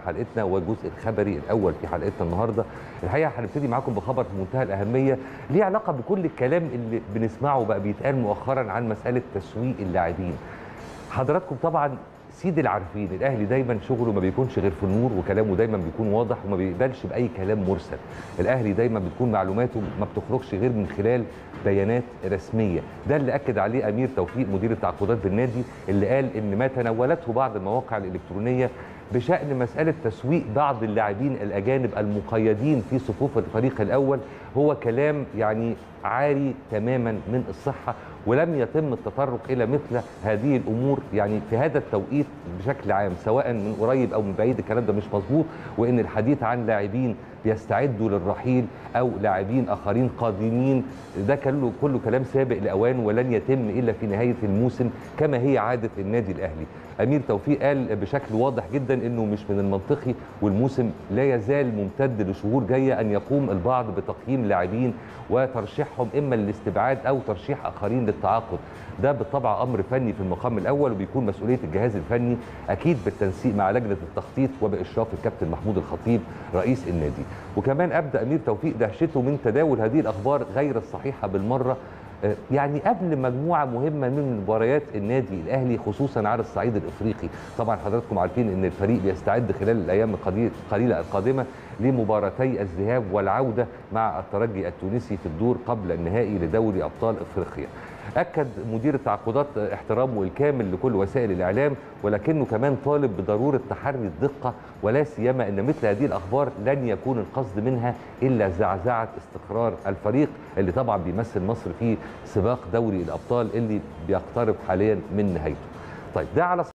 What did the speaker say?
حلقتنا والجزء الخبري الاول في حلقتنا النهارده الحقيقه هنبتدي معاكم بخبر في منتهى الاهميه ليه علاقه بكل الكلام اللي بنسمعه بقى بيتقال مؤخرا عن مساله تسويق اللاعبين حضراتكم طبعا سيد العارفين الاهلي دايما شغله ما بيكونش غير في النور وكلامه دايما بيكون واضح وما بيقبلش باي كلام مرسل الاهلي دايما بتكون معلوماته ما بتخرجش غير من خلال بيانات رسميه ده اللي اكد عليه امير توفيق مدير التعاقدات بالنادي اللي قال ان ما تناولته بعض المواقع الالكترونيه بشان مساله تسويق بعض اللاعبين الاجانب المقيدين في صفوف الفريق الاول هو كلام يعني عاري تماما من الصحه ولم يتم التطرق الى مثل هذه الامور يعني في هذا التوقيت بشكل عام سواء من قريب او من بعيد الكلام ده مش مظبوط وان الحديث عن لاعبين بيستعدوا للرحيل او لاعبين اخرين قادمين ده كله كله كلام سابق لاوان ولن يتم الا في نهايه الموسم كما هي عاده النادي الاهلي امير توفيق قال بشكل واضح جدا انه مش من المنطقي والموسم لا يزال ممتد لشهور جايه ان يقوم البعض بتقييم لاعبين وترشيحهم اما للاستبعاد او ترشيح اخرين للتعاقد ده بالطبع امر فني في المقام الاول وبيكون مسؤوليه الجهاز الفني اكيد بالتنسيق مع لجنه التخطيط وباشراف الكابتن محمود الخطيب رئيس النادي وكمان ابدا امير توفيق دهشته من تداول هذه الاخبار غير الصحيحه بالمره يعني قبل مجموعه مهمه من مباريات النادي الاهلي خصوصا على الصعيد الافريقي طبعا حضراتكم عارفين ان الفريق بيستعد خلال الايام القليله القادمه لمباراتي الذهاب والعوده مع الترجي التونسي في الدور قبل النهائي لدوري ابطال افريقيا اكد مدير التعاقدات احترامه الكامل لكل وسائل الاعلام ولكنه كمان طالب بضروره تحري الدقه ولا سيما ان مثل هذه الاخبار لن يكون القصد منها الا زعزعه استقرار الفريق اللي طبعا بيمثل مصر في سباق دوري الابطال اللي بيقترب حاليا من نهايته. طيب ده على